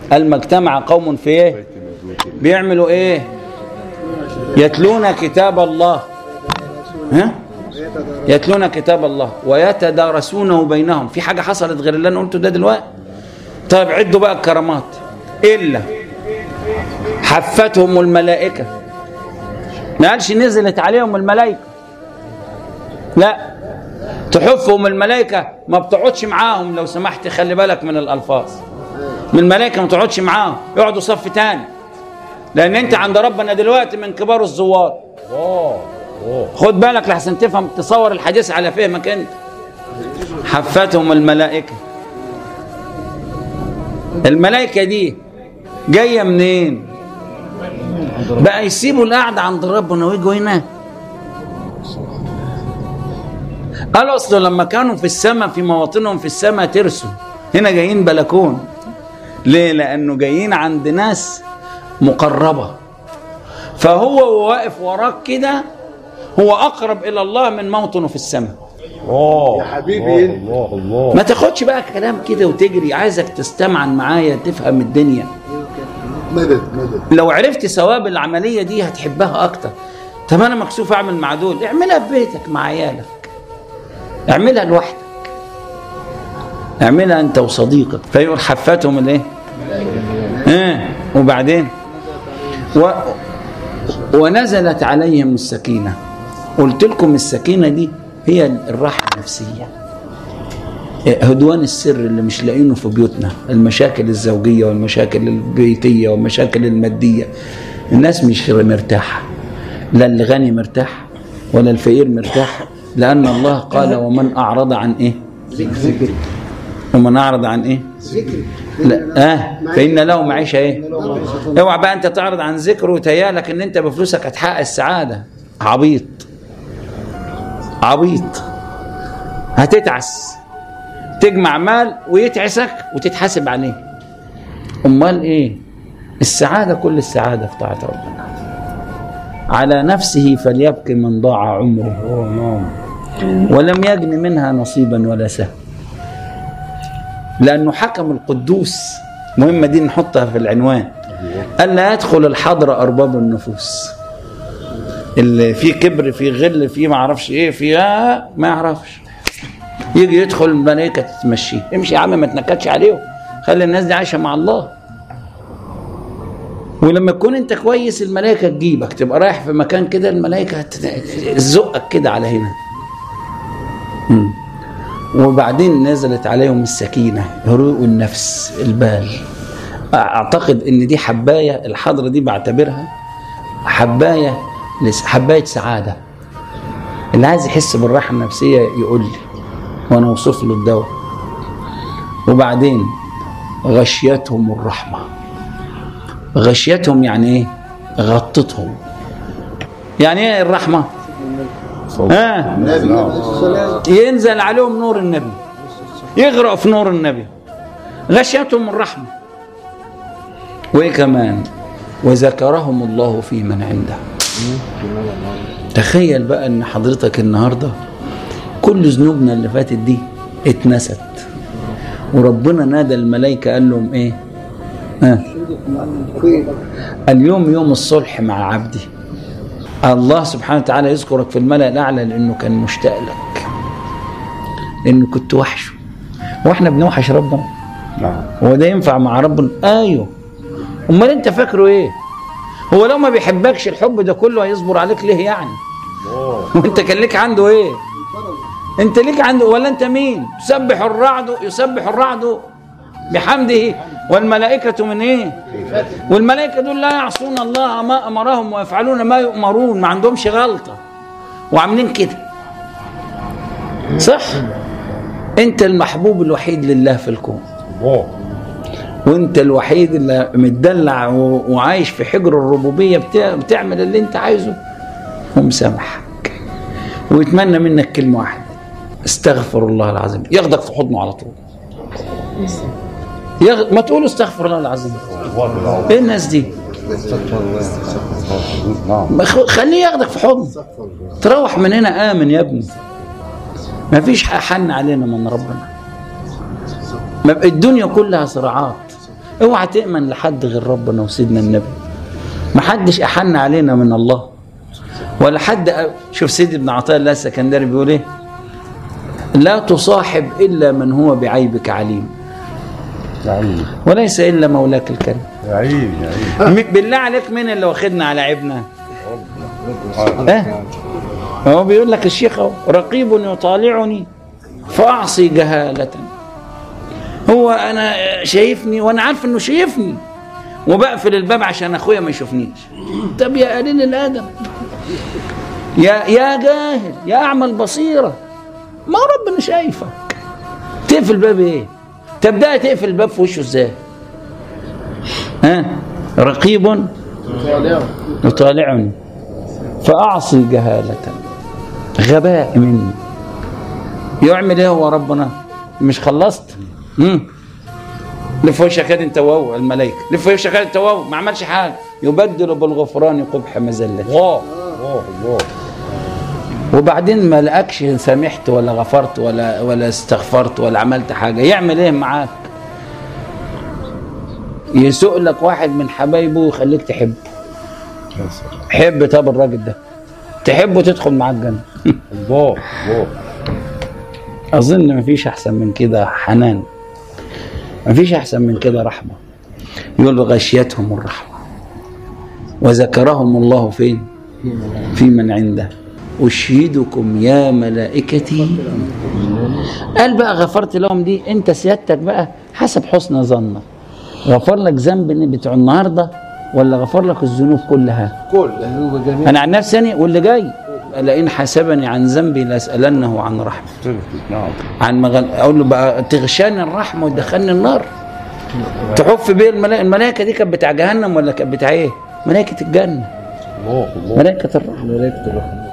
قال ما اجتمع قوم في ايه بيعملوا ايه يتلون كتاب الله ها يتلون كتاب الله ويتدارسونه بينهم في حاجة حصلت غير اللي انا قلته ده دلوقتي طيب عدوا بقى الكرامات إلا حفتهم الملائكة ما قالش نزلت عليهم الملائكة لا تحفهم الملائكة ما بتقعدش معاهم لو سمحت خلي بالك من الألفاظ من الملائكة ما تقعدش معاهم يقعدوا صف تاني لأن أنت عند ربنا دلوقتي من كبار الزوار خد بالك لحسن تفهم تصور الحديث على فهمك أنت حفتهم الملائكة الملائكة دي جاية منين بقى يسيبوا القعدة عند ربنا ويجوا هنا قالوا اصل لما كانوا في السماء في مواطنهم في السماء ترسوا هنا جايين بلكون ليه لانه جايين عند ناس مقربه فهو واقف وراك كده هو اقرب الى الله من موطنه في السماء يا حبيبي الله الله ما تاخدش بقى كلام كده وتجري عايزك تستمعن معايا تفهم الدنيا مدد مدد لو عرفت ثواب العمليه دي هتحبها اكتر طب انا مكسوف اعمل مع دول اعملها في بيتك مع عيالك اعملها لوحدك اعملها انت وصديقك فيقول حفتهم الايه اه وبعدين و... ونزلت عليهم السكينه قلت لكم السكينه دي هي الراحه النفسيه هدوان السر اللي مش لاقينه في بيوتنا المشاكل الزوجيه والمشاكل البيتيه والمشاكل الماديه الناس مش مرتاحه لا الغني مرتاح ولا الفقير مرتاح لان الله قال ومن اعرض عن ايه ومن اعرض عن ايه لا اه فان له معيشه ايه اوعى بقى انت تعرض عن ذكره وتيالك ان انت بفلوسك هتحقق السعاده عبيط عبيط هتتعس تجمع مال ويتعسك وتتحاسب عليه امال ايه السعاده كل السعاده في طاعه ربنا على نفسه فليبكي من ضاع عمره ولم يجن منها نصيبا ولا سهم لانه حكم القدوس مهمه دي نحطها في العنوان الا يدخل الحضر ارباب النفوس اللي فيه كبر فيه غل فيه ما اعرفش ايه فيه آه ما يعرفش يجي يدخل الملائكه تمشيه امشي يا عم ما تنكدش عليهم خلي الناس دي عايشه مع الله ولما تكون انت كويس الملائكه تجيبك تبقى رايح في مكان كده الملائكه تزقك كده على هنا مم. وبعدين نزلت عليهم السكينه هدوء النفس البال اعتقد ان دي حبايه الحضره دي بعتبرها حبايه لس- حبايه سعاده اللي عايز يحس بالراحه النفسيه يقول لي وانا اوصف له الدواء وبعدين غشيتهم الرحمه غشيتهم يعني ايه غطتهم يعني ايه الرحمه ها النبي عليه السلام ينزل عليهم نور النبي يغرق في نور النبي غشيتهم الرحمه وايه كمان وذكرهم الله في من عنده تخيل بقى ان حضرتك النهارده كل ذنوبنا اللي فاتت دي اتنست وربنا نادى الملائكه قال لهم ايه ها اليوم يوم الصلح مع عبدي الله سبحانه وتعالى يذكرك في الملأ الأعلى لأنه كان مشتاق لك لأنه كنت وحشه وإحنا بنوحش ربنا نعم هو ده ينفع مع ربنا أيوه أمال أنت فاكره إيه هو لو ما بيحبكش الحب ده كله هيصبر عليك ليه يعني وانت كان ليك عنده ايه انت ليك عنده ولا انت مين يسبح الرعد يسبح الرعد بحمده والملائكة من ايه والملائكة دول لا يعصون الله ما امرهم ويفعلون ما يؤمرون ما عندهمش غلطة وعاملين كده صح انت المحبوب الوحيد لله في الكون الله وانت الوحيد اللي متدلع و- وعايش في حجر الربوبيه بتاع- بتعمل اللي انت عايزه ومسامحك ويتمنى منك كلمه واحده استغفر الله العظيم ياخدك في حضنه على طول يغ... ما تقول استغفر الله العظيم ايه الناس دي نعم ما خ- خليه ياخدك في حضنه تروح من هنا امن يا ابني ما فيش حن علينا من ربنا ما- الدنيا كلها صراعات اوعى تأمن لحد غير ربنا وسيدنا النبي ما حدش أحن علينا من الله ولا حد أ- شوف سيدي ابن عطاء الله السكندري بيقول ايه لا تصاحب إلا من هو بعيبك عليم يا عيني وليس إلا مولاك الكريم يا عيني يا عيني م- بالله عليك مين اللي واخدنا على عيبنا اه هو بيقول لك الشيخ اهو رقيب يطالعني فاعصي جهالة هو انا شايفني وانا عارف انه شايفني وبقفل الباب عشان اخويا ما يشوفنيش طب يا قليل الادب يا يا جاهل يا اعمى البصيره ما ربنا شايفك تقفل الباب ايه تبدا تقفل الباب في وشه ازاي ها رقيب يطالعني فأعصي جهالة غباء مني يعمل ايه هو ربنا مش خلصت مم. لف وشك كده انت وهو الملائكه لف وشك كده انت وهو ما عملش حاجه يبدل بالغفران قبح مذله الله الله الله وبعدين ما لقاكش سامحت ولا غفرت ولا ولا استغفرت ولا عملت حاجه يعمل ايه معاك يسوق لك واحد من حبايبه ويخليك تحبه يا سلام. حب طب الراجل ده تحبه تدخل معاه الجنه الله الله اظن مفيش احسن من كده حنان مفيش احسن من كده رحمه يقول غشيتهم الرحمه وذكرهم الله فين في من عنده أشهدكم يا ملائكتي قال بقى غفرت لهم دي انت سيادتك بقى حسب حسن ظنك غفر لك ذنب بتوع النهارده ولا غفر لك الذنوب كلها كل ذنوب جميع انا عن نفسي أنا واللي جاي لئن حسبني عن ذنبي لاسالنه عن رحمه نعم عن مغل... اقول له بقى تغشاني الرحمه وتدخلني النار تحف بيه الملائكه الملائكه دي كانت بتاع جهنم ولا كانت بتاع ايه؟ ملائكه الجنه الله الله ملائكه الرحمه ملائكة الرحمة